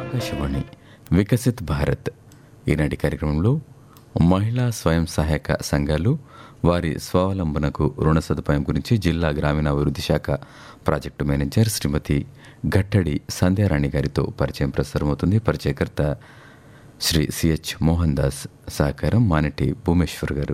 ఆకాశవాణి వికసిత్ భారత్ ఈనాటి కార్యక్రమంలో మహిళా స్వయం సహాయక సంఘాలు వారి స్వావలంబనకు రుణ సదుపాయం గురించి జిల్లా గ్రామీణాభివృద్ధి శాఖ ప్రాజెక్టు మేనేజర్ శ్రీమతి గట్టడి సంధ్యారాణి గారితో పరిచయం ప్రసారమవుతుంది పరిచయకర్త శ్రీ సిహెచ్ మోహన్ దాస్ సహకారం మానటి భూమేశ్వర్ గారు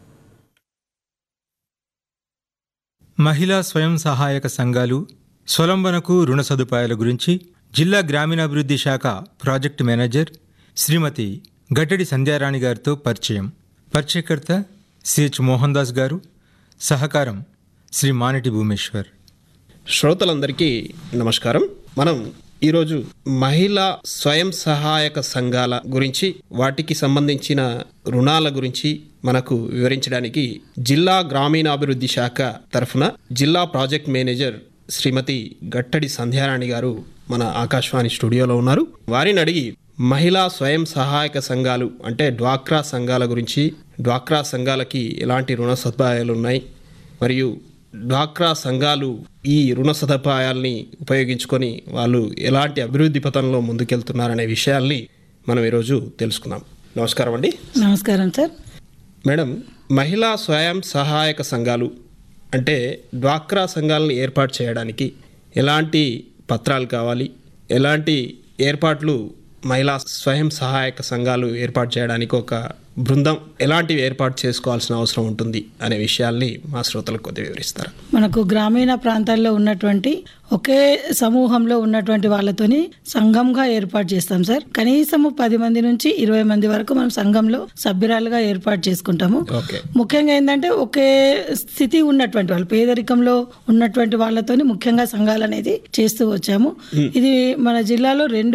మహిళా స్వయం సహాయక సంఘాలు స్వలంబనకు రుణ సదుపాయాల గురించి జిల్లా గ్రామీణాభివృద్ధి శాఖ ప్రాజెక్టు మేనేజర్ శ్రీమతి గట్టడి సంధ్యారాణి గారితో పరిచయం పరిచయకర్త సిహెచ్ మోహన్ దాస్ గారు సహకారం శ్రీ మానటి భూమేశ్వర్ శ్రోతలందరికీ నమస్కారం మనం ఈరోజు మహిళా స్వయం సహాయక సంఘాల గురించి వాటికి సంబంధించిన రుణాల గురించి మనకు వివరించడానికి జిల్లా గ్రామీణాభివృద్ధి శాఖ తరఫున జిల్లా ప్రాజెక్ట్ మేనేజర్ శ్రీమతి గట్టడి సంధ్యారాణి గారు మన ఆకాశవాణి స్టూడియోలో ఉన్నారు వారిని అడిగి మహిళా స్వయం సహాయక సంఘాలు అంటే డ్వాక్రా సంఘాల గురించి డ్వాక్రా సంఘాలకి ఎలాంటి రుణ సదుపాయాలు ఉన్నాయి మరియు డ్వాక్రా సంఘాలు ఈ రుణ సదుపాయాల్ని ఉపయోగించుకొని వాళ్ళు ఎలాంటి అభివృద్ధి పథంలో ముందుకెళ్తున్నారనే విషయాల్ని మనం ఈరోజు తెలుసుకుందాం నమస్కారం అండి నమస్కారం సార్ మేడం మహిళా స్వయం సహాయక సంఘాలు అంటే డ్వాక్రా సంఘాలను ఏర్పాటు చేయడానికి ఎలాంటి పత్రాలు కావాలి ఎలాంటి ఏర్పాట్లు మహిళా స్వయం సహాయక సంఘాలు ఏర్పాటు చేయడానికి ఒక బృందం ఎలాంటివి ఏర్పాటు చేసుకోవాల్సిన అవసరం ఉంటుంది అనే విషయాల్ని మా శ్రోతలకు కొద్దిగా వివరిస్తారు మనకు గ్రామీణ ప్రాంతాల్లో ఉన్నటువంటి ఒకే సమూహంలో ఉన్నటువంటి వాళ్ళతోని సంఘంగా ఏర్పాటు చేస్తాం సార్ కనీసము పది మంది నుంచి ఇరవై మంది వరకు మనం సంఘంలో సభ్యురాలుగా ఏర్పాటు చేసుకుంటాము ఓకే ముఖ్యంగా ఏంటంటే ఒకే స్థితి ఉన్నటువంటి వాళ్ళు పేదరికంలో ఉన్నటువంటి వాళ్ళతోని ముఖ్యంగా సంఘాలు అనేది చేస్తూ వచ్చాము ఇది మన జిల్లాలో రెండు